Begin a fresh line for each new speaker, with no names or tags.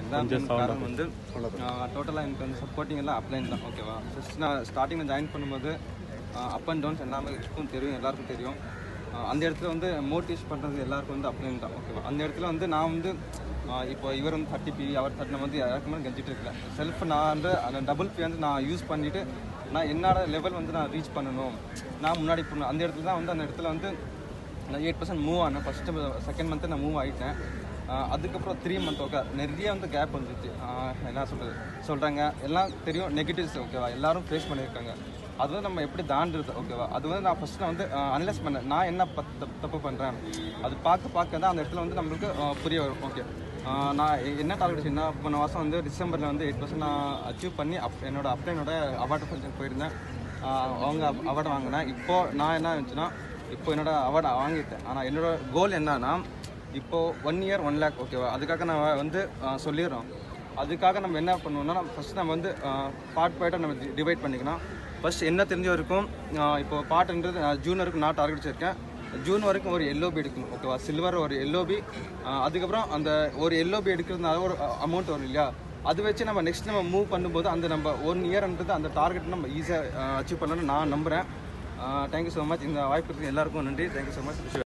இதான் காரணம் வந்து டோட்டலாக எனக்கு வந்து சப்போர்ட்டிங் எல்லாம் அப்ளைன் தான் ஓகேவா ஃபஸ்ட் நான் ஸ்டார்டிங்கில் ஜாயின் பண்ணும்போது அப் அண்ட் டவுன்ஸ் எல்லாமே இருக்கும் தெரியும் எல்லாருக்கும் தெரியும் ஆஹ் அந்த இடத்துல வந்து மோட்டிவேட் பண்ணுறது எல்லாருக்கும் வந்து அப்ளைன் தான் ஓகேவா அந்த இடத்துல வந்து நான் வந்து ஆஹ் இப்போ இவர் வந்து தேர்ட்டி பி அவர் தேர்ட்டி நம்ம வந்து யாருக்குமே கஞ்சிட்டு இருக்கல செல்ஃப் நான் வந்து அந்த டபுள் பி வந்து நான் யூஸ் பண்ணிவிட்டு நான் என்னோட லெவல் வந்து நான் ரீச் பண்ணணும் நான் முன்னாடி போகணும் அந்த இடத்துல தான் வந்து அந்த இடத்துல வந்து நான் எயிட் பர்சன்ட் மூவ் ஆனேன் ஃபஸ்ட்டு செகண்ட் மந்த்து நான் மூவ் ஆகிட்டேன் ஆஹ் அதுக்கப்புறம் த்ரீ மந்த் ஓகே நிறைய வந்து கேப் வந்துச்சு ஆஹ் என்ன சொல்கிறது சொல்கிறாங்க எல்லாம் தெரியும் நெகட்டிவ்ஸ் ஓகேவா எல்லாரும் ஃபேஸ் பண்ணியிருக்காங்க அது வந்து நம்ம எப்படி தாண்டுறது ஓகேவா அது வந்து நான் ஃபஸ்ட்டு நான் வந்து அனலைஸ் பண்ணேன் நான் என்ன பத் தப்பு- தப்பு பண்ணுறேன் அது பார்க்க பார்க்க தான் அந்த இடத்துல வந்து நம்மளுக்கு ஆஹ் புரிய வரும் ஓகே நான் எ- என்ன டார்கெட் வச்சுருந்தா போன மாதம் வந்து டிசம்பரில் வந்து எயிட் பர்சன்ட் நான் அச்சீவ் பண்ணி அப் என்னோட அப்ளைனோட அவார்டு ஃபங்க்ஷன் போயிருந்தேன் ஆஹ் அவங்க அவார்டு வாங்கினேன் இப்போது நான் என்ன இருந்துச்சுன்னா இப்போ என்னோட அவார்டை வாங்கிட்டேன் ஆனால் என்னோட கோல் என்னன்னா இப்போ ஒன் இயர் ஒன் லேக் ஓகேவா அதுக்காக நான் வந்து ஆஹ் சொல்லிடுறோம் அதுக்காக நம்ம என்ன பண்ணுவோம்னா நம்ம ஃபஸ்ட் நம்ம வந்து பார்ட் பார்ட்டாக நம்ம டிவைட் பண்ணிக்கலாம் ஃபர்ஸ்ட் என்ன தெரிஞ்ச வரைக்கும் ஆஹ் இப்போ பாட்டுன்றது நான் ஜூன் வரைக்கும் நான் டார்கெட் வச்சிருக்கேன் ஜூன் வரைக்கும் ஒரு எல்ஓபி எடுக்கணும் ஓகேவா சில்வர் ஒரு எல்ஓபி அதுக்கப்புறம் அந்த ஒரு எல்ஓபி எடுக்கிறதுனால ஒரு அமௌண்ட் வரும் இல்லையா அது வச்சு நம்ம நெக்ஸ்ட் நம்ம மூவ் பண்ணும்போது அந்த நம்ம ஒன் இயர்ன்றது அந்த டார்கெட் நம்ம ஈஸியாக அச்சீவ் பண்ணணும்னு நான் நம்புகிறேன் தேங்க்யூ ஸோ மச் இந்த வாய்ப்பு எல்லாருக்கும் நன்றி தேங்க்யூ ஸோ மச்